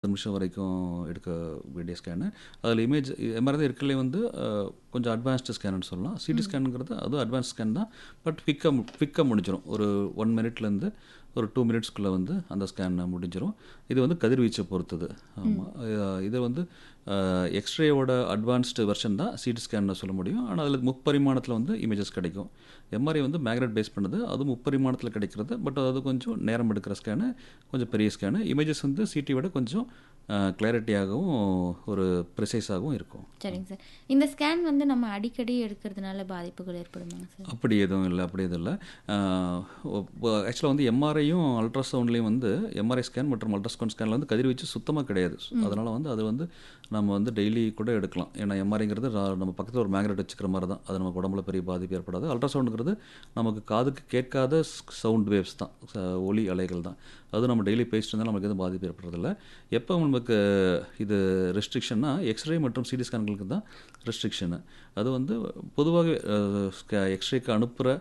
நிமிஷம் வரைக்கும் எடுக்க வேண்டிய ஸ்கேனு அதில் இமேஜ் எம்ஆர்ஐ இருக்கிறதுலே வந்து அஹ், கொஞ்சம் அட்வான்ஸ்டு ஸ்கேனுன்னு சொல்லலாம் சிடி ஸ்கேனுங்கிறது அதுவும் அட்வான்ஸ் ஸ்கேன் தான் பட் குவிக்காக குவிக்காக முடிஞ்சிடும் ஒரு ஒன் மினிட்லேருந்து ஒரு டூ மினிட்ஸ்க்குள்ளே வந்து அந்த ஸ்கேன் முடிஞ்சிடும் இது வந்து கதிர்வீச்சை பொறுத்தது ஆமாம் இது வந்து எக்ஸ்ரேவோட அட்வான்ஸ்டு வெர்ஷன் தான் சிடி ஸ்கேன் சொல்ல முடியும் ஆனால் அதில் முப்பரிமாணத்தில் வந்து இமேஜஸ் கிடைக்கும் எம்ஆர்ஐ வந்து மேக்னெட் பேஸ் பண்ணுது அது முப்பரிமாணத்தில் கிடைக்கிறது பட் அது கொஞ்சம் நேரம் எடுக்கிற ஸ்கேனு கொஞ்சம் பெரிய ஸ்கேனு இமேஜஸ் வந்து சிடி விட கொஞ்சம் கிளாரிட்டியாகவும் ஒரு ப்ரிசைஸாகவும் இருக்கும் சரிங்க சார் இந்த ஸ்கேன் வந்து நம்ம அடிக்கடி எடுக்கிறதுனால பாதிப்புகள் ஏற்படுமாங்க சார் அப்படி எதுவும் இல்லை அப்படி எதுவும் இல்லை ஆக்சுவலாக வந்து எம்ஆர்ஐயும் அல்ட்ராசவுண்ட்லேயும் வந்து எம்ஆர்ஐ ஸ்கேன் மற்றும் அல்ட்ராசவுண்ட் ஸ்கேனில் வந்து கதிர்வீச்சு சுத்தமாக கிடையாது அதனால் வந்து அது வந்து நம்ம வந்து டெய்லி கூட எடுக்கலாம் ஏன்னா எம்ஆர்ஐங்கிறது நம்ம பக்கத்தில் ஒரு மேக்னெட் வச்சுக்கிற மாதிரி தான் அது நமக்கு உடம்புல பெரிய பாதிப்பு ஏற்படாது அல்ட்ராசவுண்டுங்கிறது நமக்கு காதுக்கு கேட்காத சவுண்ட் வேவ்ஸ் தான் ச- ஒலி அலைகள் தான் அது நம்ம டெய்லி பேசிட்டு இருந்தாலும் நமக்கு எதுவும் பாதிப்பு ஏற்படுறதில்ல எப்போ நமக்கு இது ரெஸ்ட்ரிக்ஷன்னா எக்ஸ்ரே மற்றும் சிடி ஸ்கேன்களுக்கு தான் ரெஸ்ட்ரிக்ஷனு அது வந்து பொதுவாக எக்ஸ்ரேக்கு அனுப்புகிற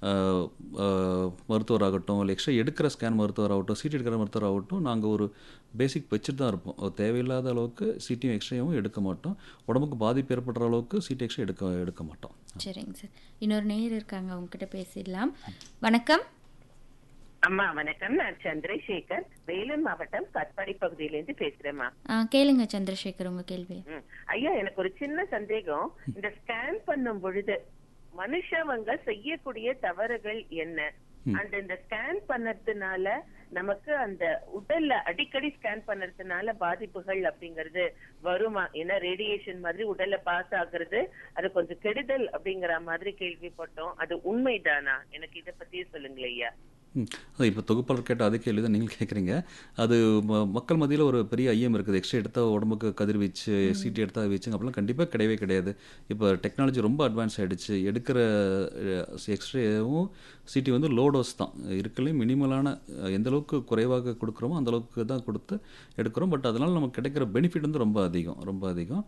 மருத்துவராகட்டும் இல்லை எக்ஸ்ரே எடுக்கிற ஸ்கேன் மருத்துவராகட்டும் சிடி எடுக்கிற மருத்துவராகட்டும் நாங்கள் ஒரு பேசிக் வச்சுட்டு தான் இருப்போம் அது தேவையில்லாத அளவுக்கு சிடியும் எக்ஸ்ரேயும் எடுக்க மாட்டோம் உடம்புக்கு பாதிப்பு ஏற்படுற அளவுக்கு சிடி எக்ஸ்ரே எடுக்க எடுக்க மாட்டோம் சரிங்க சார் இன்னொரு நேயர் இருக்காங்க அவங்க கிட்ட பேசிடலாம் வணக்கம் அம்மா வணக்கம் நான் சந்திரசேகர் வேலூர் மாவட்டம் கட்பாடி பகுதியிலேருந்து பேசுறேம்மா ஆ, கேளுங்க சந்திரசேகர் உங்க கேள்வி ம். ஐயா எனக்கு ஒரு சின்ன சந்தேகம் இந்த ஸ்கேன் பண்ணும் பொழுது மனுஷவங்க செய்யக்கூடிய தவறுகள் என்ன அண்ட் இந்த ஸ்கேன் பண்ணதுனால நமக்கு அந்த உடல்ல அடிக்கடி ஸ்கேன் பண்ணதுனால பாதிப்புகள் அப்படிங்கறது வருமா ஏன்னா ரேடியேஷன் மாதிரி உடல்ல பாஸ் ஆகுறது அது கொஞ்சம் கெடுதல் அப்படிங்கிற மாதிரி கேள்விப்பட்டோம் அது உண்மைதானா எனக்கு இத பத்தியே சொல்லுங்களேன் ஐயா ம் அது இப்போ தொகுப்பாளர் கேட்ட அதே கேள்வி தான் நீங்கள் கேட்குறீங்க அது ம- மக்கள் மத்தியில் ஒரு பெரிய ஐயம் இருக்குது எக்ஸ்ரே எடுத்தால் உடம்புக்கு கதிர்வீச்சு சிடி எடுத்தால் வீச்சுங்க அப்படிலாம் கண்டிப்பாக கிடையவே கிடையாது இப்போ டெக்னாலஜி ரொம்ப அட்வான்ஸ் ஆகிடுச்சு எடுக்கிற எக்ஸ்ரேவும் சிடி வந்து லோ டோஸ் தான் இருக்கலையும் மினிமலான அஹ், எந்த அளவுக்கு குறைவாக கொடுக்குறோமோ அந்த அளவுக்கு தான் கொடுத்து எடுக்கிறோம் பட் அதனால் நமக்கு கிடைக்கிற பெனிஃபிட் வந்து ரொம்ப அதிகம் ரொம்ப அதிகம்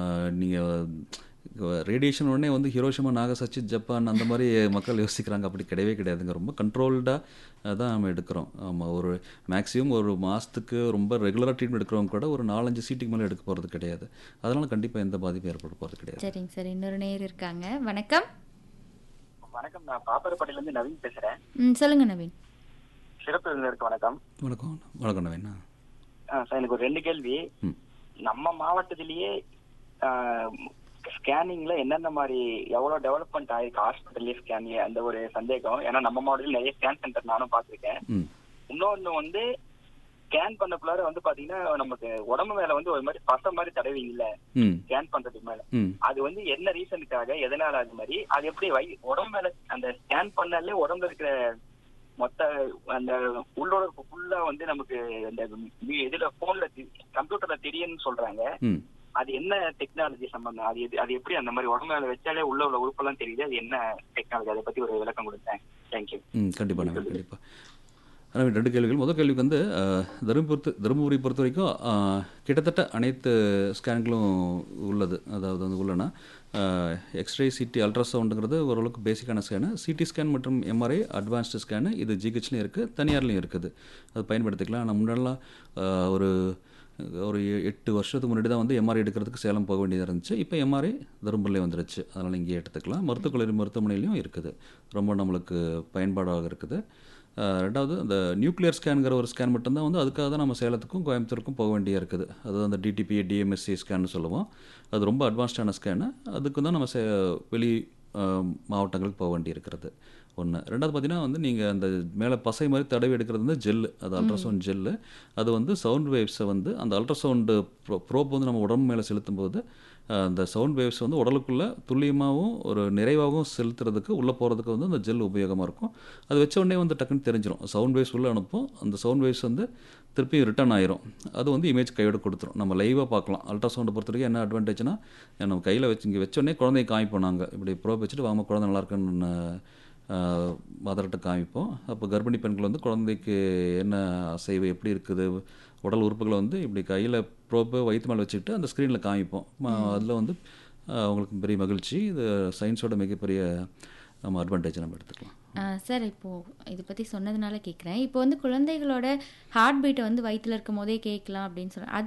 நீங்கள் ரேடியேஷன் உடனே வந்து ஹிரோஷிமா நாகசாச்சி ஜப்பான் அந்த மாதிரி மக்கள் யோசிக்கிறாங்க அப்படி கிடையவே கிடையாதுங்க ரொம்ப கண்ட்ரோல்டாக தான் நம்ம எடுக்கிறோம் ஆமாம் ஒரு மேக்ஸிமம் ஒரு மாதத்துக்கு ரொம்ப ரெகுலராக ட்ரீட்மெண்ட் எடுக்கிறவங்க கூட ஒரு நாலஞ்சு சீட்டுக்கு மேலே எடுக்க போகிறது கிடையாது அதனால் கண்டிப்பாக எந்த பாதிப்பும் ஏற்பட போகிறது கிடையாது சரிங்க சார் இன்னொரு நேயர் இருக்காங்க வணக்கம் வணக்கம் நான் பாப்பரப்பட்டில இருந்து நவீன் பேசுறேன் ம் சொல்லுங்க நவீன் சிறப்பு விருந்தினருக்கு வணக்கம் வணக்கம் வணக்கம் நவீனா ஆ, சார் எனக்கு ஒரு ரெண்டு கேள்வி ம் நம்ம மாவட்டத்திலேயே ஸ்கேனிங்ல என்னென்ன மாதிரி எவ்வளவு டெவலப்மெண்ட் ஆயிருக்கு ஹாஸ்பிட்டல்லே ஸ்கேனிங் அந்த ஒரு சந்தேகம் ஏன்னா நம்ம மாவட்டத்தில் நிறைய ஸ்கேன் சென்டர் நானும் பார்த்திருக்கேன் ம் இன்னொன்னு வந்து ஸ்கேன் பண்ணக்குள்ளார வந்து பாத்தீங்கன்னா நமக்கு உடம்பு மேல வந்து ஒரு மாதிரி பசை மாதிரி தடவிங்கல்ல ம் ஸ்கேன் பண்றதுக்கு மேல ம் அது வந்து என்ன ரீசனுக்காக எதனால அது மாதிரி அது எப்படி வை உடம்பு மேல அந்த ஸ்கேன் பண்ணாலே உடம்புல இருக்கிற மொத்த அந்த உள்ளோட ஃபுல்லா வந்து நமக்கு அந்த வி- இதுல போன்ல கம்ப்யூட்டர்ல தெரியும்னு சொல்றாங்க ம் அது என்ன டெக்னாலஜி சம்பந்தம் அது எது- அது எப்படி அந்த மாதிரி உடம்பு மேல வச்சாலே உள்ள உள்ள உறுப்பெல்லாம் தெரியுது அது என்ன டெக்னாலஜி அதை பத்தி ஒரு விளக்கம் கொடுத்தேன் தேங்க்யூ ம் கண்டிப்பாக நவீன் கண்டிப்பாக ஆனால் ரெண்டு கேள்விகள் முதல் கேள்விக்கு வந்து அஹ், தருமபுரத்து தருமபுரி பொறுத்த வரைக்கும் அஹ், கிட்டத்தட்ட அனைத்து ஸ்கேன்களும் உள்ளது அதாவது வந்து உள்ளன எக்ஸ்ரே சிடி அல்ட்ராசவுண்டுங்கிறது ஓரளவுக்கு பேசிக்கான ஸ்கேனு சிடி ஸ்கேன் மற்றும் எம்ஆர்ஐ அட்வான்ஸ்டு ஸ்கேனு இது ஜிஹெச்லையும் இருக்குது தனியார்லையும் இருக்குது அது பயன்படுத்திக்கலாம் ஆனால் முன்னாடிலாம் அஹ், ஒரு ஒரு எ- எட்டு வருஷத்துக்கு முன்னாடி தான் வந்து எம்ஆர்ஐ எடுக்கிறதுக்கு சேலம் போக வேண்டியதாக இருந்துச்சு இப்போ எம்ஆர்ஐ தருமபுரிலே வந்துருச்சு அதனால் இங்கேயே எடுத்துக்கலாம் மருத்துவக் கல்லூரி மருத்துவமனையிலையும் இருக்குது ரொம்ப நம்மளுக்கு பயன்பாடாக இருக்குது அஹ் ரெண்டாவது அந்த நியூக்ளியர் ஸ்கேனுங்கிற ஒரு ஸ்கேன் மட்டும்தான் வந்து அதுக்காக தான் நம்ம சேலத்துக்கும் கோயம்புத்தூருக்கும் போக வேண்டியா இருக்குது அது அந்த டிடிபி டிஎம்எஸ்சி ஸ்கேன் சொல்லுவோம் அது ரொம்ப அட்வான்ஸ்டான ஸ்கேனு அதுக்கு தான் நம்ம சே வெளி அஹ், மாவட்டங்களுக்கு போக வேண்டி இருக்கிறது ஒன்று ரெண்டாவது பார்த்தீங்கன்னா வந்து நீங்கள் அந்த மேலே பசை மாதிரி தடவி எடுக்கிறது வந்து ஜெல்லு அது அல்ட்ராசவுண்ட் ஜெல்லு அது வந்து சவுண்ட் வேவ்ஸை வந்து அந்த அல்ட்ராசவுண்டு ப்ரோ ப்ரோப் வந்து நம்ம உடம்பு மேலே செலுத்தும் போது அஹ், அந்த சவுண்ட் வேவ்ஸ் வந்து உடலுக்குள்ளே துல்லியமாகவும் ஒரு நிறைவாகவும் செலுத்துறதுக்கு உள்ளே போகிறதுக்கு வந்து அந்த ஜெல் உபயோகமாக இருக்கும் அது வச்ச உடனே வந்து டக்குன்னு தெரிஞ்சிடும் சவுண்ட் வேவ்ஸ் உள்ளே அனுப்பும் அந்த சவுண்ட் வேவ்ஸ் வந்து திருப்பி ரிட்டர்ன் ஆயிரும் அது வந்து இமேஜ் கையோட கொடுத்துரும் நம்ம லைவாக பார்க்கலாம் அல்ட்ராசவுண்டை பொறுத்த வரைக்கும் என்ன அட்வான்டேஜ்னா நம்ம கையில் வச்சு இங்கே வச்ச உடனே குழந்தைய காமிப்போம் நாங்கள் இப்படி ப்ரோப் வச்சுட்டு வாங்க குழந்தை நல்லா இருக்குன்னு மதர்கிட்ட காமிப்போம் அப்போ கர்ப்பிணி பெண்கள் வந்து குழந்தைக்கு என்ன அசைவு எப்படி இருக்குது உடல் உறுப்புகளை வந்து இப்படி கையில் ப்ரோப்பு வயிற்று மேலே வச்சுக்கிட்டு அந்த ஸ்க்ரீனில் காமிப்போம் அதில் வந்து ஆஹ், அவங்களுக்கு பெரிய மகிழ்ச்சி இது சயின்ஸோட மிகப்பெரிய நம்ம அட்வான்டேஜ் நம்ம எடுத்துக்கலாம் ஆ, சார் இப்போது இதை பற்றி சொன்னதுனால கேட்குறேன் இப்போ வந்து குழந்தைகளோட ஹார்ட் பீட்டை வந்து வயிற்றில் இருக்கும் போதே கேட்கலாம் அப்படின்னு சொல்கிறேன் அது